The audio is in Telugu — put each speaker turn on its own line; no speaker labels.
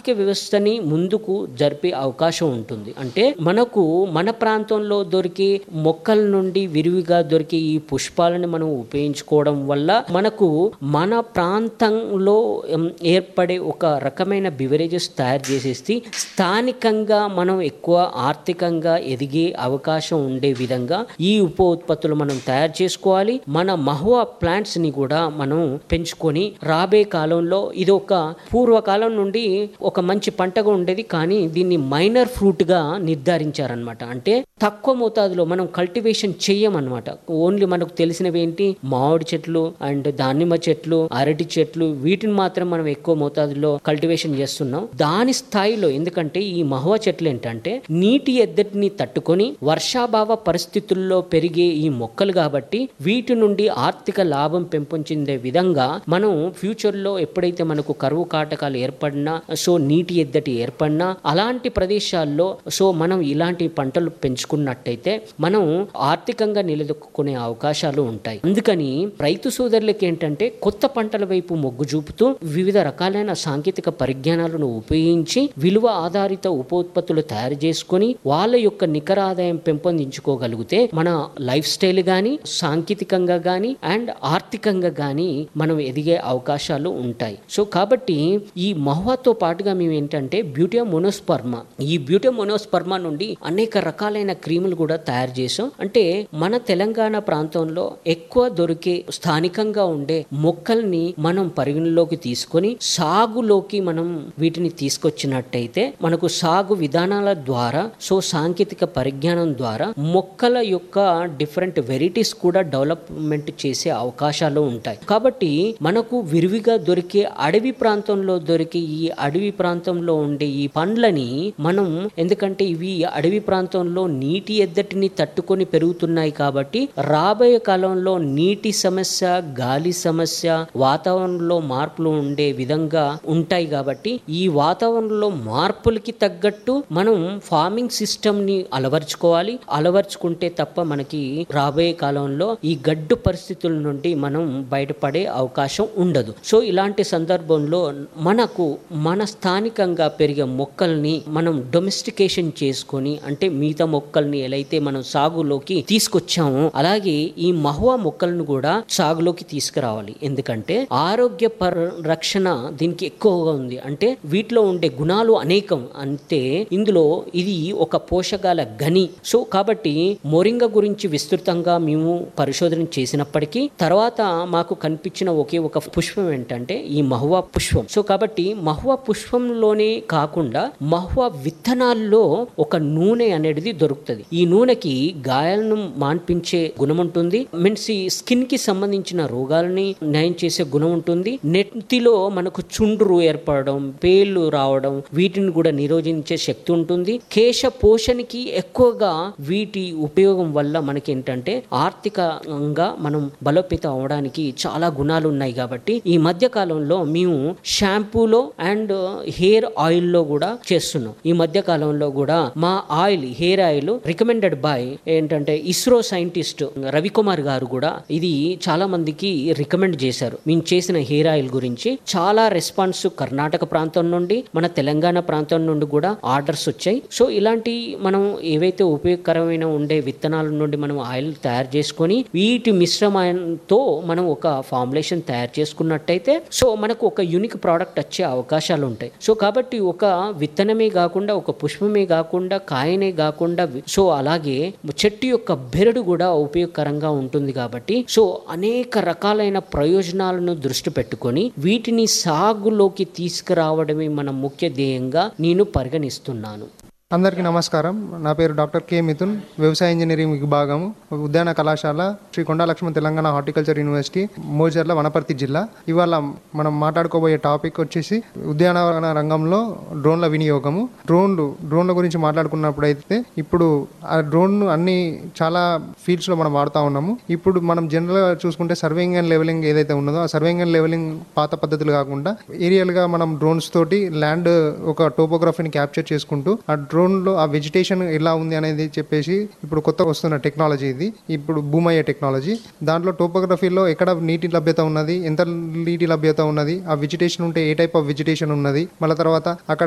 ఆర్థిక వ్యవస్థని ముందుకు జరిపే అవకాశం ఉంటుంది అంటే మనకు మన ప్రాంతంలో దొరికే మొక్కల నుండి విరివిగా దొరికే ఈ పుష్పాలను మనం ఉపయోగించుకోవడం వల్ల మనకు మన ప్రాంతంలో ఎం, ఏర్పడే ఒక రకమైన బివరేజెస్ తయారు చేసేసి స్థానికంగా మనం ఎక్కువ ఆర్థికంగా ఎదిగే అవకాశం ఉండే విధంగా ఈ ఉప ఉత్పత్తులు మనం తయారు చేసుకోవాలి మన మహువా ప్లాంట్స్ ని కూడా మనం పెంచుకొని రాబోయే కాలంలో ఇది ఒక పూర్వకాలం నుండి ఒక మంచి పంటగా ఉండేది కానీ దీన్ని మైనర్ ఫ్రూట్ గా నిర్ధారించారనమాట అంటే తక్కువ మోతాదులో మనం కల్టివేషన్ చెయ్యమన్నమాట ఓన్లీ మనకు తెలిసినవి ఏంటి మామిడి చెట్లు అండ్ దానిమ్మ చెట్లు అరటి చెట్లు వీటిని మాత్రం మనం ఎక్కువ మోతాదులో కల్టివేషన్ చేస్తున్నాం దాని స్థాయిలో ఎందుకంటే ఈ మహువా చెట్లు ఏంటంటే నీటి ఎద్దటిని తట్టుకొని వర్షాభావ పరిస్థితుల్లో పెరిగే ఈ మొక్కలు కాబట్టి వీటి నుండి ఆర్థిక లాభం పెంపొందే విధంగా మనం ఫ్యూచర్ లో ఎప్పుడైతే మనకు కరువు కాటకాలు ఏర్పడినా సో నీటి ఎద్దటి ఏర్పడినా అలాంటి ప్రదేశాల్లో సో మనం ఇలాంటి పంటలు పెంచుకున్నట్టయితే మనం ఆర్థికంగా నిలదొక్కునే అవకాశాలు ఉంటాయి అందుకని రైతు సోదరులకి ఏంటంటే కొత్త పంటల వైపు మొగ్గు చూపుతూ వివిధ రకాలైన సాంకేతిక పరిజ్ఞానాలను ఉపయోగించి విలువ ఆధారిత ఉపోత్పత్తులు తయారు చేసుకొని వాళ్ళ యొక్క నికర ఆదాయం పెంపొందించుకోగలిగితే మన లైఫ్ స్టైల్ గాని సాంకేతికంగా గాని అండ్ ఆర్థికంగా గాని మనం ఎదిగే అవకాశాలు ఉంటాయి సో కాబట్టి ఈ మహువాతో పాటుగా మేము ఏంటంటే బ్యూటియా మోనోస్పర్మా ఈ బ్యూటియా మోనోస్పర్మా నుండి అనేక రకాలైన క్రీములు కూడా తయారు చేసాం అంటే మన తెలంగాణ ప్రాంతంలో ఎక్కువ దొరికే స్థానికంగా ఉండే మొక్కల్ని మనం పరిగణలోకి తీసుకొని సాగులోకి మనం వీటిని తీసుకొచ్చినట్టయితే మనకు సాగు విధానాల ద్వారా సో సాంకేతిక పరిజ్ఞానం ద్వారా మొక్కల యొక్క డిఫరెంట్ వెరైటీస్ కూడా డెవలప్మెంట్ చేసే అవకాశాలు ఉంటాయి కాబట్టి మనకు విరివిగా దొరికే అడవి ప్రాంతంలో దొరికే ఈ అడవి ప్రాంతంలో ఉండే ఈ పండ్లని మనం ఎందుకంటే ఇవి అడవి ప్రాంతంలో నీటి ఎద్దటిని తట్టుకొని పెరుగుతున్నాయి కాబట్టి రాబోయే కాలంలో నీటి సమస్య గాలి సమస్య వాతావరణంలో మార్పులు ఉండే విధంగా ఉంటాయి కాబట్టి ఈ వాతావరణంలో మార్పులకి తగ్గట్టు మనం ఫార్మింగ్ సిస్టమ్ ని అలవర్చుకోవాలి అలవర్చుకుంటే తప్ప మనకి రాబోయే కాలంలో ఈ గడ్డు పరిస్థితుల నుండి మనం బయటపడే అవకాశం ఉండదు సో ఇలాంటి సందర్భంలో మనకు మన స్థానికంగా పెరిగే మొక్కల్ని మనం డొమెస్టికేషన్ చేసుకొని అంటే మిగతా మొక్కల్ని ఎలా అయితే మనం సాగులోకి తీసుకొచ్చామో అలాగే ఈ మహువా మొక్కలను కూడా సాగులోకి తీసుకురావాలి ఎందుకంటే ఆరోగ్య పరిరక్షణ దీనికి ఎక్కువగా ఉంది అంటే వీటిలో ఉండే గుణాలు అనేకం అంటే ఇందులో ఇది ఒక పోషకాల గని సో కాబట్టి మొరింగ గురించి విస్తృతంగా మేము పరిశోధన చేసినప్పటికీ తర్వాత మాకు కనిపించిన ఒకే ఒక పుష్పం ఏంటంటే ఈ మహువా పుష్పం సో కాబట్టి మహువా పుష్పంలోనే కాకుండా మహువా విత్తనాల్లో ఒక నూనె అనేది దొరుకుతుంది ఈ నూనెకి గాయాలను మాన్పించే గుణం ఉంటుంది మీన్స్ ఈ స్కిన్ కి సంబంధించిన రోగాలని నయం చేసే గుణం ఉంటుంది నెత్తిలో మనకు చుండ్రు ఏర్పడడం పేర్లు రావడం వీటిని కూడా నిరోధించే శక్తి ఉంటుంది కేశ పోషణకి ఎక్కువగా వీటి ఉపయోగం వల్ల మనకి ఏంటంటే ఆర్థికంగా మనం బలోపేతం అవడానికి చాలా గుణాలు ఉన్నాయి కాబట్టి ఈ మధ్య కాలంలో మేము షాంపూలో అండ్ హెయిర్ ఆయిల్ లో కూడా చేస్తున్నాం ఈ మధ్య కాలంలో కూడా మా oil hair oil recommended by ఏంటంటే ఇస్రో సైంటిస్ట్ రవికుమార్ గారు కూడా ఇది చాలా మందికి రికమెండ్ చేశారు మేము చేసిన హెయిర్ ఆయిల్ గురించి చాలా రెస్పాన్స్ కర్ణాటక ప్రాంతం నుండి మన తెలంగాణ ప్రాంతం నుండి కూడా ఆర్డర్స్ వచ్చాయి సో ఇలాంటి మనం ఏవైతే ఉపయోగకరమైన ఉండే విత్తనాల నుండి మనం ఆయిల్ తయారు చేసుకొని వీటి మిశ్రమంతో మనం ఒక ఫార్ములేషన్ తయారు చేసుకున్నట్టయితే సో మనకు ఒక యూనిక్ ప్రోడక్ట్ వచ్చే అవకాశాలు ఉంటాయి సో కాబట్టి ఒక విత్తనమే కాకుండా ఒక పుష్పమే కాకుండా కాయనే కాకుండా వి- సో అలాగే చెట్టు యొక్క బెరడు కూడా ఉపయోగకరంగా ఉంటుంది కాబట్టి సో అనేక రకాలైన ప్రయోజనాలను దృష్టి పెట్టుకొని వీటిని సాగులోకి తీసుకురావడమే మన ముఖ్య ధ్యేయంగా నేను పరిగణిస్తున్నాను
అందరికీ నమస్కారం నా పేరు డాక్టర్ కె మిథున్ వ్యవసాయ ఇంజనీరింగ్ విభాగం ఉద్యాన కళాశాల శ్రీ కొండా లక్ష్మణ్ తెలంగాణ హార్టికల్చర్ యూనివర్సిటీ మోజర్ల వనపర్తి జిల్లా ఇవాళ మనం మాట్లాడుకోబోయే టాపిక్ వచ్చేసి ఉద్యానవన రంగంలో డ్రోన్ల వినియోగము డ్రోన్లు డ్రోన్ల గురించి మాట్లాడుకున్నప్పుడు అయితే ఇప్పుడు ఆ డ్రోన్ అన్ని చాలా ఫీల్డ్స్లో మనం వాడుతూ ఉన్నాము ఇప్పుడు మనం జనరల్గా చూసుకుంటే సర్వేయింగ్ అండ్ లెవెలింగ్ ఏదైతే ఉన్నదో ఆ సర్వేయింగ్ అండ్ లెవెలింగ్ పాత పద్ధతులు కాకుండా ఏరియల్గా మనం డ్రోన్స్ తోటి ల్యాండ్ ఒక టోపోగ్రఫీని క్యాప్చర్ చేసుకుంటూ ఆ డ్రోన్లో ఆ వెజిటేషన్ ఎలా ఉంది అనేది చెప్పేసి ఇప్పుడు కొత్తగా వస్తున్న టెక్నాలజీ ఇది ఇప్పుడు భూమ్ అయ్యే టెక్నాలజీ దాంట్లో టోపోగ్రఫీలో ఎక్కడ నీటి లభ్యత ఉన్నది ఎంత నీటి లభ్యత ఉన్నది ఆ వెజిటేషన్ ఉంటే ఏ టైప్ ఆఫ్ వెజిటేషన్ ఉన్నది మళ్ళీ తర్వాత అక్కడ